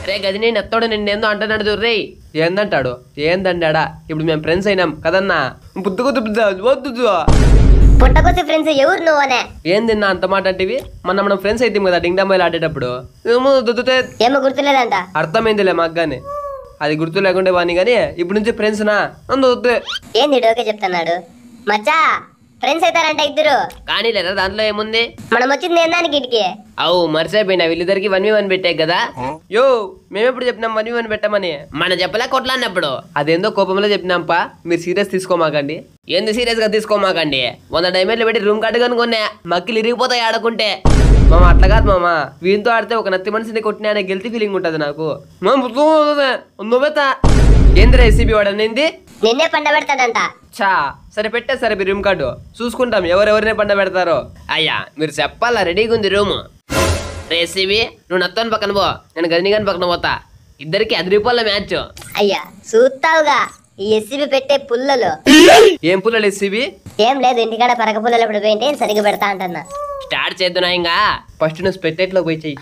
రే గదిని నెత్తోడు నిన్నేందో అంటున్నాడు చూర్రే ఏందంటాడు ఏందండాడా ఇప్పుడు మేము ఫ్రెండ్స్ అయినాం కదన్నా బుద్ధు కొద్దు బుద్ధ వద్దు పుట్టకొచ్చి ఫ్రెండ్స్ ఎవరు నువ్వనే ఏం తిన్నా అంత మాట అంటివి మన మనం ఫ్రెండ్స్ అయితే కదా డింగ్ డంబాయిలు ఆడేటప్పుడు ఏమో దుద్దుతే ఏమో గుర్తులేదంట అర్థమైందిలే మాకు కానీ అది గుర్తు లేకుంటే వాని కానీ ఇప్పుడు నుంచి ఫ్రెండ్స్ నా అందు వద్దు ఏంది డోకే చెప్తున్నాడు మచ్చా ఫ్రెండ్స్ అవుతారంట ఇద్దరు కానీ లేదా దాంట్లో ఏముంది మనం వచ్చింది ఏందానికి ఇంటికి అవు మర్చిపోయినా వీళ్ళిద్దరికి వన్ వి వన్ పెట్టే కదా యో మేమెప్పుడు చెప్పినాం వన్ వి వన్ పెట్టమని మన చెప్పలే కొట్లాడినప్పుడు అదేందో కోపంలో చెప్పినాంపా మీరు సీరియస్ తీసుకోమాకండి ఏంది సీరియస్ గా తీసుకోమాకండి వంద డైమండ్లు పెట్టి రూమ్ కట్టు కొనుక్కునే మక్కిలు ఇరిగిపోతాయి ఆడకుంటే మామ అట్లా కాదు మామ వీంతో ఆడితే ఒక నత్తి మనిషిని కొట్టినా అనే గెలితి ఫీలింగ్ ఉంటుంది నాకు నువ్వెత్త ఏందిరా ఎస్సీబీ వాడనేంది నిన్నే పండ పెడతాడంట చా సరే పెట్టే సరే మీరు రూమ్ కార్డు చూసుకుంటాం ఎవరెవరిని పండ పెడతారో అయ్యా మీరు చెప్పాలా రెడీగా ఉంది రూమ్ రేసివి నువ్వు నత్తని పక్కన పో నేను గజనీ గారి పక్కన పోతా ఇద్దరికి అది రూపాయల మ్యాచ్ అయ్యా చూస్తావుగా ఈ ఎస్సీబీ పెట్టే పుల్లలు ఏం పుల్లలు ఎస్సీవి ఏం లేదు ఇంటికాడ పరక పుల్లలు ఎప్పుడు పోయింటే సరిగ్గా పెడతా అంటున్నా స్టార్ట్ చేద్దునా ఇంకా ఫస్ట్ నువ్వు స్పెట్టెట్లో పోయి చెయ్యి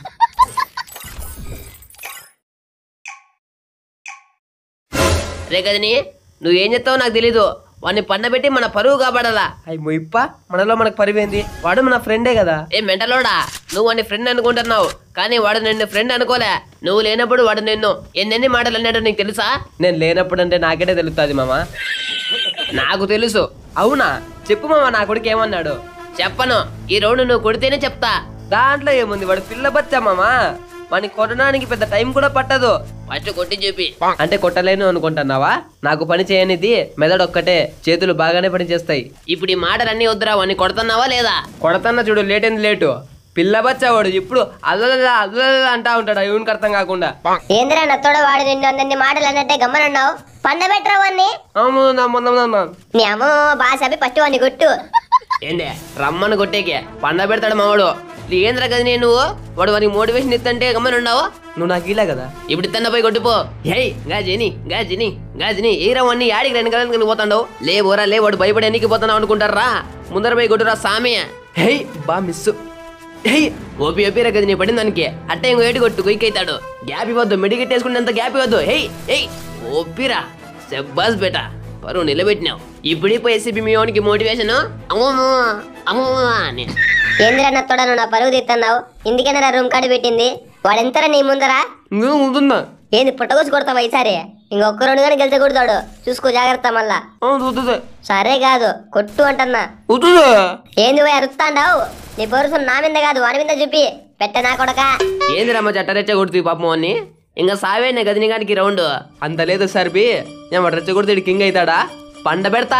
రే గజని నువ్వు ఏం చెప్తావో నాకు తెలీదు వాడిని పండబెట్టి మన పరువు కాపాడాలా అయ్యి మొయ్యప్ప మనలో మనకు పరివేంది వాడు మన ఫ్రెండే కదా ఏ మెంటలోడా నువ్వు వాడిని ఫ్రెండ్ అనుకుంటున్నావు కానీ వాడు నిన్ను ఫ్రెండ్ అనుకోలే నువ్వు లేనప్పుడు వాడు నిన్ను ఎన్నెన్ని మాటలు అన్నాడో నీకు తెలుసా నేను లేనప్పుడు అంటే నాకేటే తెలుస్తుంది మామ నాకు తెలుసు అవునా చెప్పు మామ నా కొడుకు ఏమన్నాడు చెప్పను ఈ రౌండ్ నువ్వు కొడితేనే చెప్తా దాంట్లో ఏముంది వాడు పిల్ల బచ్చా మామా వాడిని కొట్టడానికి పెద్ద టైం కూడా పట్టదు ఫస్ట్ కొట్టి చెప్పి అంటే కొట్టలేను అనుకుంటున్నావా నాకు పని చేయనిది మెదడు ఒక్కటే చేతులు బాగానే పని చేస్తాయి ఇప్పుడు ఈ మాటలన్నీ వద్దురా వాడిని కొడుతున్నావా లేదా కొడతన్నా చూడు లేట్ ఏంది లేటు పిల్ల బచ్చా వాడు ఇప్పుడు అల్లలా అల్లలా అంటా ఉంటాడు ఎవరికి అర్థం కాకుండా ఏందిరా నత్తోడ వాడు నిన్ను అన్ని మాటలు అన్నట్టే గమ్మనున్నావు పండ పెట్టరా వాడిని అవును, నా మొన్న మొన్న. నీ అమ్మ బాగా చెప్పి ఫస్ట్ వాడిని కొట్టు ఏందే రమ్మని కొట్టేకే పండ పెడతాడు మావాడు ఏంద్రా కదా నేను నువ్వు వాడు వానికి మోటివేషన్ ఇస్తుంటే గమ్మని ఉన్నావు నువ్వు నాకు ఇలా కదా ఇప్పుడు ఇత్తన్న పోయి కొట్టిపో హే గాజిని గాజిని గాజిని ఏ రమ్మని యాడికి రెండు కలకి పోతాండవు లే బోరా లే వాడు భయపడి ఎన్నికి పోతున్నావు అనుకుంటారా ముందర పోయి కొట్టురా సామి హే బా మిస్ హే ఓపి ఓపి రా గది నీ పడింది దానికి అట్ట ఇంకో ఏటి కొట్టు క్విక్ అవుతాడు గ్యాప్ ఇవ్వద్దు మెడికెట్ వేసుకునేంత గ్యాప్ ఇవ్వద్దు హే హే ఓపిరా సెబ్బాస్ బేటా పరువు నిలబెట్టినావు ఇప్పుడు ఇప్పుడు ఎస్సీబీ మీ వానికి మోటివేషన్ అమ్మో అమ్మో అని ఏందిరా నత్తోడ నువ్వు నా పరువు తీస్తున్నావు ఇందుకేనా రూమ్ కార్డు పెట్టింది వాడెంతరా నీ ముందరా ఇంకా ఉంటుందా ఏంది పుట్టగొచ్చి కొడతావా ఈసారి ఇంకొక రెండు కానీ గెలిచి కొడతాడు చూసుకో జాగ్రత్త మళ్ళా అవుతుంది సరే కాదు కొట్టు అంటన్నా అవుతుందా ఏంది పోయి అరుస్తాండావు నీ పరుసు నా మీద కాదు వాడి మీద చూపి పెట్ట నా కొడక ఏంది రమ్మ చట్టరెచ్చ కొడుతుంది పాపం అని ఇంకా సావేనే గదినిగానికి రౌండ్ అంత లేదు సరిపి ఏమో రెచ్చ కొడితే కింగ్ అవుతాడా పండ పెడతా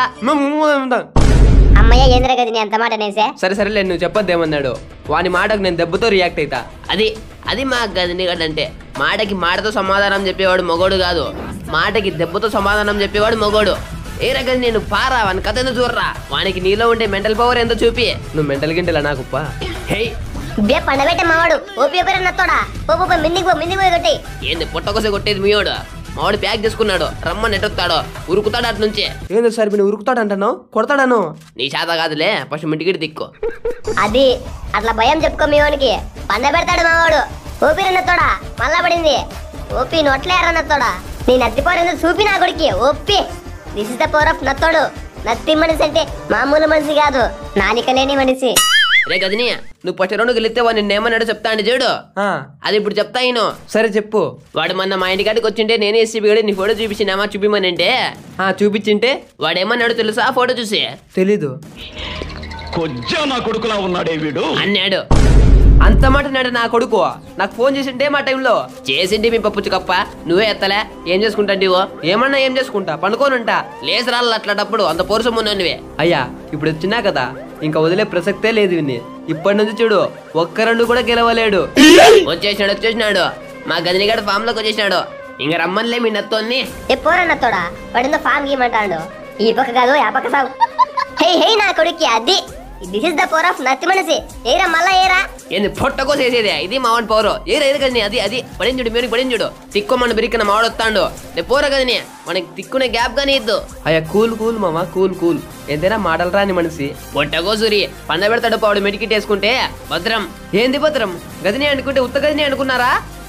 అమ్మయ్య ఏందిరా గది నీ అంత మాట అనేసే సరే సరేలే నువ్వు చెప్పొద్దేమన్నాడు వాని మాటకు నేను దెబ్బతో రియాక్ట్ అవుతా అది అది మా గదినిగడ్ అంటే మాటకి మాటతో సమాధానం చెప్పేవాడు మొగోడు కాదు మాటకి దెబ్బతో సమాధానం చెప్పేవాడు మొగోడు ఏ రకం నేను పారా వాని కథ ఎందుకు చూడరా వానికి నీలో ఉండే మెంటల్ పవర్ ఎంతో చూపి నువ్వు మెంటల్ గింటలా నాకుప్ప హే బే పండబెట్టే మావాడు ఓపి ఓపి నత్తోడా పో పో, పో మిందికి పో మిందికి పోయి కొట్టి ఏంది పుట్టకోసే కొట్టేది మీయోడు మావాడు ప్యాక్ చేసుకున్నాడు రమ్మని ఎట్టొస్తాడో ఉరుకుతాడు అటు నుంచి ఏంది సార్ మీరు ఉరుకుతాడు అంటాను కొడతాడాను నీ చేత కాదులే ఫస్ట్ మిటికిడి దిక్కు అది అట్లా భయం చెప్పుకో మీ వానికి పండ పెడతాడు మావాడు ఓపి నత్తోడా మళ్ళా పడింది ఓపి నొట్లే నత్తోడా నీ నత్తిపోరు చూపి నా కొడుకి ఓపి this is the power of నత్తోడు నత్తి మనిషి అంటే మామూలు మనిషి కాదు నాలిక లేని మనిషి రే గదిని నువ్వు ఫస్ట్ రెండు గెలిస్తే వాడు నిన్నేమన్నాడు చెప్తా అండి చూడు అది ఇప్పుడు చెప్తా ఈయన సరే చెప్పు వాడు మొన్న మా ఇంటికాడికి వచ్చింటే నేనే ఎస్సీబీ గడి నీ ఫోటో చూపించినామా చూపిమని అంటే చూపించింటే వాడు ఏమన్నాడు తెలుసా ఫోటో చూసి తెలీదు కొజ్జా నా కొడుకులా ఉన్నాడే వీడు అన్నాడు అంత మాట నాడు నా కొడుకు నాకు ఫోన్ చేసింటే మా టైంలో చేసిండి మీ పప్పు కప్ప నువ్వే ఎత్తలే ఏం చేసుకుంటాండివో ఏమన్నా ఏం చేసుకుంటా పండుకోనుంటా లేసరాళ్ళు అట్లాటప్పుడు అంత పోరుసం ఉన్నవే అయ్యా ఇప్పుడు వచ్చినా కదా ఇంకా వదిలే ప్రసక్తే లేదు విని ఇప్పటి నుంచి చూడు ఒక్క రెండు కూడా గెలవలేడు వచ్చేసినాడు వచ్చేసినాడు మా గదినిగాడు ఫామ్ లోకి వచ్చేసినాడు ఇంక రమ్మనిలే మీ నత్తోన్ని ఏ పోరా నత్తోడా వాడితో ఫామ్ గీయమంటాడు ఈ పక్క కాదు ఆ పక్క సాగు హే హే నా కొడుకి అది this is the power of నత్తి మనిషి ఏరా మళ్ళా ఏరా ఏంది పొట్టకో చేసేదే ఇది మావాడి పవరు ఏ రైదు కదని అది అది పడించుడు మీరు పడించుడు తిక్కోమని బిరికిన మావాడు వస్తాడు నేను పోరా కదని మనకి తిక్కునే గ్యాప్ గానీ ఇద్దు అయ్యా కూల్ కూల్ మామ కూల్ కూల్ ఎంతైనా మాటలు రాని మనిషి పొట్టకో సూరి పంద పెడతాడు పావుడు మెడికిట్ వేసుకుంటే భద్రం ఏంది భద్రం గదిని అనుకుంటే ఉత్త గదిని అనుకున్నారా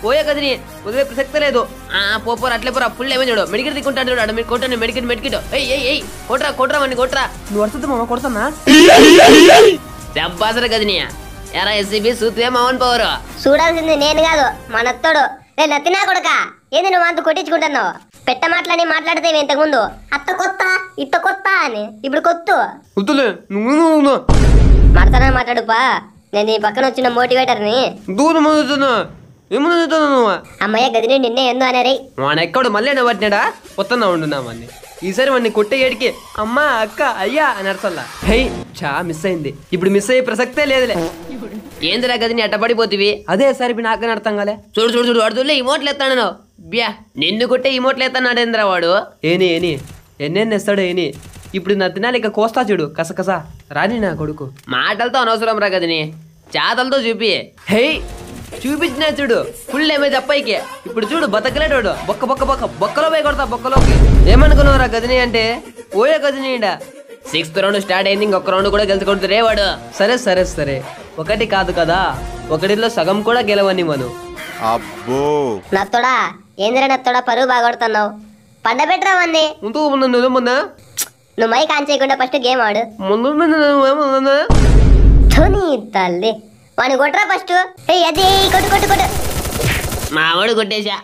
పోయే గదిని వదిలే ప్రసక్తే లేదు ఆ పోపోరు అట్లే పోరా ఫుల్ ఏమో చూడు మెడికెట్ దిక్కుంటాడు చూడు మీరు కొట్టండి మెడికెట్ మెడికెట్ ఏయ్ ఏయ్ ఏయ్ కొట్రా కొట్రా వాడిని కొట్రా నువ్వు వస్తుంది మామ కొడతానా దెబ్బాసర గదిని ఎరా ఎస్సీబీ సూత్వే మౌన్ పవర్ చూడాల్సింది నేను కాదు మా నత్తోడు నేను నత్తినా కొడక ఏంది నువ్వు అంత కొట్టించుకుంటున్నావు పెట్ట మాటలని మాట్లాడితే ఇంతకుముందు అత్త కొత్త ఇత్త కొత్త అని ఇప్పుడు కొత్తు వద్దులే నువ్వు నువ్వు మాట్లాడా మాట్లాడుపా నేను నీ పక్కన వచ్చిన మోటివేటర్ని దూరం చదువుతున్నా ఏమన్నా చదువుతున్నావు నువ్వు అమ్మయ్య గదిని నిన్నే ఎందు అనరే వాడు ఎక్కడు మళ్ళీ నవ్వట్నాడా కొత్తనా ఉండున్నామని ఈసారి వాడిని కొట్టే ఏడికి అమ్మా అక్క అయ్యా అని అర్థల్లా హై చా మిస్ అయింది ఇప్పుడు మిస్ అయ్యే ప్రసక్తే లేదులే ఏందిరా గదిని అట్టపడిపోతివి అదే సరే ఇప్పుడు నాకని అర్థం కాలే చూడు చూడు చూడు అడుగులే ఇమోట్లు ఎత్తాను బ్యా నిన్ను కొట్టే ఇమోట్లు ఎత్తానాడేంద్రా వాడు ఏని ఏని ఎన్నెన్ని ఇస్తాడు ఏని ఇప్పుడు నా తినాలి ఇక కోస్తా చూడు కసకస రాని నా కొడుకు మాటలతో అనవసరం రా గదిని చేతలతో చూపి హే చూపించిన చూడు ఫుల్ ఏమైతే అప్పాయికి ఇప్పుడు చూడు బతకలేటోడు బొక్క బొక్క బొక్క బొక్కలో పోయి కొడతా బొక్కలోకి ఏమనుకున్నావురా గదిని అంటే ఓయే గదిని ఈడ సిక్స్త్ రౌండ్ స్టార్ట్ అయింది ఇంకొక రౌండ్ కూడా గెలుచుకుంటు రేవాడు సరే సరే సరే ఒకటి కాదు కదా ఒకటిలో సగం కూడా గెలవని మను అబ్బో నత్తోడా ఏందిరా నత్తోడా పరువు బాగొడుతున్నావు పండబెట్టరా వాన్ని ముందు ముందు ముందు నువ్వు మైక్ ఆన్ చేయకుండా ఫస్ట్ గేమ్ ఆడు ముందు ముందు ధోని తల్లి వాని కొట్టరా ఫస్ట్ ఏయ్ అది కొట్టు కొట్టు కొట్టు మావాడు కొట్టేశా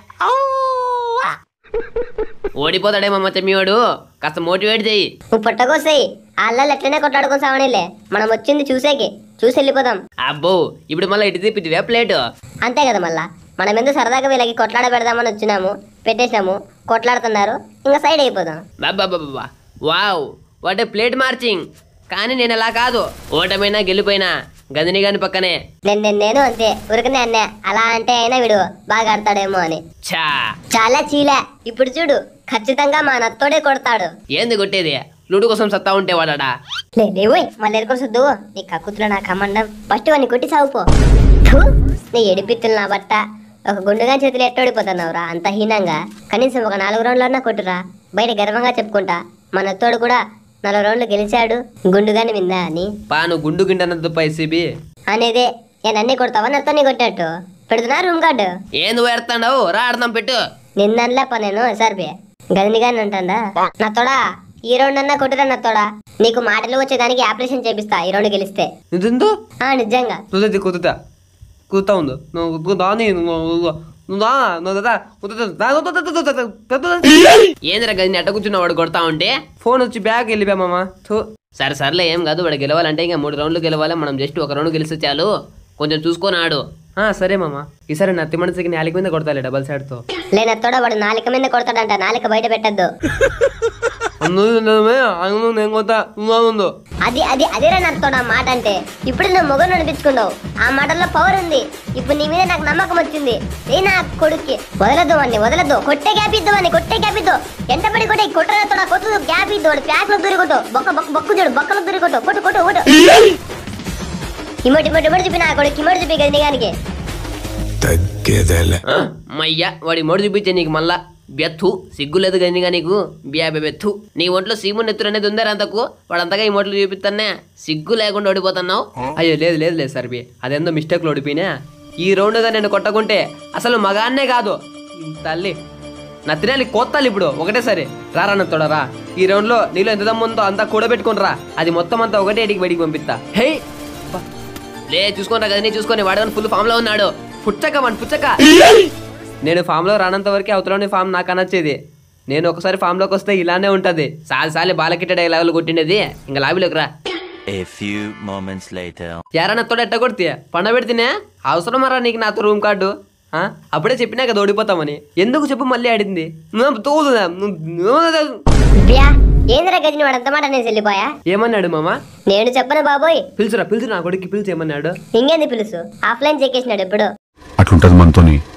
ఓడిపోతాడేమో మచ్చమ్మీవాడు కాస్త మోటివేట్ చెయ్యి నువ్వు పుట్టకోసాయి అల్లలు ఎట్లనే కొట్లాడుకుని సావనిలే మనం వచ్చింది చూసేకి చూసి వెళ్ళిపోదాం అబ్బో ఇప్పుడు మళ్ళీ ఇటు తిప్పితివే ప్లేట్ అంతే కదా మళ్ళా మనం ఎందుకు సరదాగా వీళ్ళకి కొట్లాడ పెడదామని వచ్చినాము పెట్టేసినాము కొట్లాడుతున్నారు ఇంకా సైడ్ అయిపోదాం బాబా wow what a plate marching కానీ నేను అలా కాదు ఓటమైనా గెలిపోయినా గదిని గాని పక్కనే నేను నేను నేను అంతే ఉరకనే అన్నే అలా అంటే అయినా వీడు బాగా ఆడతాడేమో అని ఛా చాలా చీలే ఇప్పుడు చూడు ఖచ్చితంగా మా నత్తోడే కొడతాడు ఏంది కొట్టేది లూడు కోసం సత్తా ఉంటే వాడా లే లేవోయ్ మళ్ళీ ఎరుకొసొద్దు నీ కక్కుతులో నా కమండం ఫస్ట్ వాడిని కొట్టి సాగుపో థు, నీ ఎడిపిత్తులు నా బట్ట ఒక గుండుగా చేతులు ఎట్టోడిపోతున్నావురా అంత హీనంగా కనీసం ఒక నాలుగు రౌండ్లన్నా కొట్టురా బయట గర్వంగా చెప్పుకుంటా మన నత్తోడు కూడా నలభై రౌండ్లు గెలిచాడు గుండుగాని విందా అని పాను గుండు గిండనద్దు పైసీబీ అనేదే నేను అన్ని కొడతావా నత్తోని కొట్టాడు పెడుతున్నా రూమ్ కార్డు ఏంది వేడుతాండావు రా ఆడదాం పెట్టు నిన్నన్లే ప నేను ఎస్ఆర్పి గదినిగాని అంటుందా నత్తోడా ఈ రౌండ్ అన్నా కొట్టురా నత్తోడా నీకు మాటలు వచ్చేదానికి ఆపరేషన్ చేపిస్తా ఈ రౌండ్ గెలిస్తే నిజంతో ఆ నిజంగా కుదరది కుదుతా కుదుతా ఉండు నువ్వు కుదాని నువ్వు నువ్వు దా నువ్వు దా ఏందిరా గది నెట్ట కూర్చున్న వాడు కొడతా ఉంటే ఫోన్ వచ్చి బ్యాగ్ వెళ్ళిపోయా మామ సరే సర్లే ఏం కాదు వాడు గెలవాలంటే ఇంకా మూడు రౌండ్లు గెలవాలి మనం జస్ట్ ఒక రౌండ్ గెలిస్తే చాలు కొంచెం చూసుకొని ఆడు సరే మామ ఈసారి నత్తి మనసుకి నాలుగు మీద కొడతాలే డబల్ సైడ్ తో లేనత్తోడా వాడు నాలిక మీద కొడతాడంట నాలిక బయట పెట్టద్దు నేను కొత్త ఉందో అది అది అదేరా నత్తోడా మాట అంటే ఇప్పుడు నువ్వు మొగను అనిపించుకున్నావు ఆ మాటల్లో పవర్ ఉంది ఇప్పుడు నీ మీద నాకు నమ్మకం వచ్చింది ఏ నా కొడుక్కి వదలద్దు వాడిని వదలద్దు కొట్టే గ్యాప్ ఇద్దు వాడిని కొట్టే గ్యాప్ ఇద్దు ఎంత పడి కొట్టే కొట్టరా కొట్టు గ్యాప్ ఇద్దు వాడు ప్యాక్ లో దొరికొట్టు బొక్క బొక్క బొక్కు చూడు బొక్కలో దొరికొట్టు కొట్టు కొట్టు కొట్టు ఇమ్మటి ఇమ్మటి ఇమ్మటి చూపి నా కొడుకు ఇమ్మటి చూపి కదా నిగానికి తగ్గేదేలే మయ్యా వాడి మొడి చూపించే నీకు మళ్ళా బెత్తు సిగ్గులేదు కానీ నీకు బియా బెత్తు నీ ఒంట్లో సీము నెత్తురు అనేది ఉందా అంతకు వాడంతగా ఈ మొట్లు చూపిస్తానే సిగ్గు లేకుండా ఓడిపోతున్నావు అయ్యో లేదు లేదు లేదు సర్బి అదేందో మిస్టేక్లో ఓడిపోయినా ఈ రౌండ్గా నేను కొట్టకుంటే అసలు మగాన్నే కాదు తల్లి నా తినాలి కోత్తాలి ఇప్పుడు ఒకటే సరే రారా నత్తోడా రా ఈ రౌండ్లో నీలో ఎంత దమ్ము ఉందో అంతా కూడబెట్టుకుని రా అది మొత్తం అంతా ఒకటే ఇంటికి బయటికి పంపిస్తా హే అబ్బా. లే చూసుకోరా కదా చూసుకొని వాడు ఫుల్ ఫామ్ లో ఉన్నాడు పుచ్చక వాడు పుచ్చక నేను ఫామ్ లో రానంత వరకే అవతలని ఫామ్ నాకు అనొచ్చేది నేను ఒకసారి ఫామ్ లోకి వస్తే ఇలానే ఉంటది సాలి సాలి బాలకిట్ట డైలాగులు కొట్టిండేది ఇంకా లాబీలోకి రా A few moments later. యారన్నా తోడు ఎట్ట కొడితే పండ పెడితేనే అవసరమరా నీకు నాతో రూమ్ కార్డు ఆ? అప్పుడే చెప్పినా కదా ఓడిపోతామని ఎందుకు చెప్పు మళ్ళీ ఆడింది నువ్వు తోలుదా? నువ్వు- నువ్వు- బ్యా ఏందిరా గదిని వాడు అంత మాట నేను వెళ్ళిపోయా ఏమన్నాడు మామ నేను చెప్పను బాబోయ్ పిలుచురా పిలుచు నా కొడుకు పిలిచి ఏమన్నాడు ఇంకేంది పిలుసు ఆఫ్లైన్ చెక్కేసినాడు ఎప్పుడు అట్లుంటది మనతోని